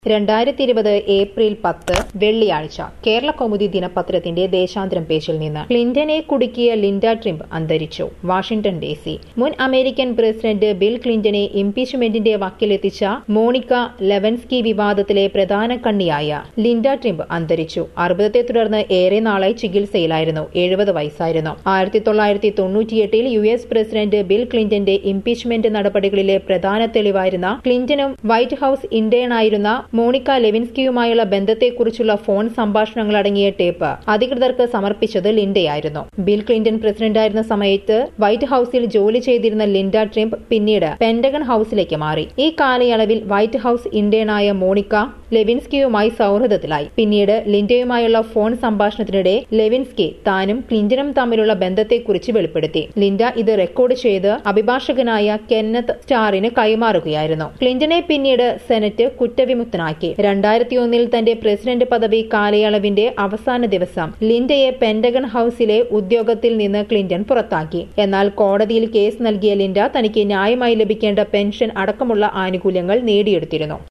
രണ്ടായിരത്തി ഇരുപത് ഏപ്രിൽ പത്ത് വെള്ളിയാഴ്ച കേരള കൗമുദി ദിനപത്രത്തിന്റെ ദേശാന്തരം പേജിൽ നിന്ന് ക്ലിന്റനെ കുടുക്കിയ ലിൻഡ ട്രിംപ് അന്തരിച്ചു വാഷിംഗ്ടൺ ഡി സി മുൻ അമേരിക്കൻ പ്രസിഡന്റ് ബിൽ ക്ലിന്റനെ ഇംപീച്ച്മെന്റിന്റെ വക്കിലെത്തിച്ച മോണിക്ക ലെവൻസ്കി വിവാദത്തിലെ പ്രധാന കണ്ണിയായ ലിൻഡ ട്രിംപ് അന്തരിച്ചു അർബുദത്തെ തുടർന്ന് ഏറെ നാളായി ചികിത്സയിലായിരുന്നു എഴുപത് വയസ്സായിരുന്നു ആയിരത്തി തൊള്ളായിരത്തി തൊണ്ണൂറ്റിയെട്ടിൽ യു എസ് പ്രസിഡന്റ് ബിൽ ക്ലിന്റന്റെ ഇംപീച്ച്മെന്റ് നടപടികളിലെ പ്രധാന തെളിവായിരുന്ന ക്ലിന്റനും വൈറ്റ് ഹൌസ് ഇന്റേണായിരുന്ന മോണിക്ക ലെവിൻസ്കിയുമായുള്ള ബന്ധത്തെക്കുറിച്ചുള്ള ഫോൺ സംഭാഷണങ്ങൾ അടങ്ങിയ ടേപ്പ് അധികൃതർക്ക് സമർപ്പിച്ചത് ലിൻഡയായിരുന്നു ബിൽ ക്ലിന്റൺ പ്രസിഡന്റായിരുന്ന സമയത്ത് വൈറ്റ് ഹൌസിൽ ജോലി ചെയ്തിരുന്ന ലിൻഡ ട്രിംപ് പിന്നീട് പെന്റഗൺ ഹൌസിലേക്ക് മാറി ഈ കാലയളവിൽ വൈറ്റ് ഹൌസ് ഇന്റേണായ മോണിക്ക ലെവിൻസ്കിയുമായി സൗഹൃദത്തിലായി പിന്നീട് ലിൻഡയുമായുള്ള ഫോൺ സംഭാഷണത്തിനിടെ ലെവിൻസ്കി താനും ക്ലിന്റനും തമ്മിലുള്ള ബന്ധത്തെക്കുറിച്ച് വെളിപ്പെടുത്തി ലിൻഡ ഇത് റെക്കോർഡ് ചെയ്ത് അഭിഭാഷകനായ കെന്നത്ത് സ്റ്റാറിന് കൈമാറുകയായിരുന്നു ക്ലിന്റനെ പിന്നീട് സെനറ്റ് കുറ്റവിമുക്തനാക്കി രണ്ടായിരത്തി ഒന്നിൽ തന്റെ പ്രസിഡന്റ് പദവി കാലയളവിന്റെ അവസാന ദിവസം ലിൻഡയെ പെന്റഗൺ ഹൌസിലെ ഉദ്യോഗത്തിൽ നിന്ന് ക്ലിന്റൺ പുറത്താക്കി എന്നാൽ കോടതിയിൽ കേസ് നൽകിയ ലിൻഡ തനിക്ക് ന്യായമായി ലഭിക്കേണ്ട പെൻഷൻ അടക്കമുള്ള ആനുകൂല്യങ്ങൾ നേടിയെടുത്തിരുന്നു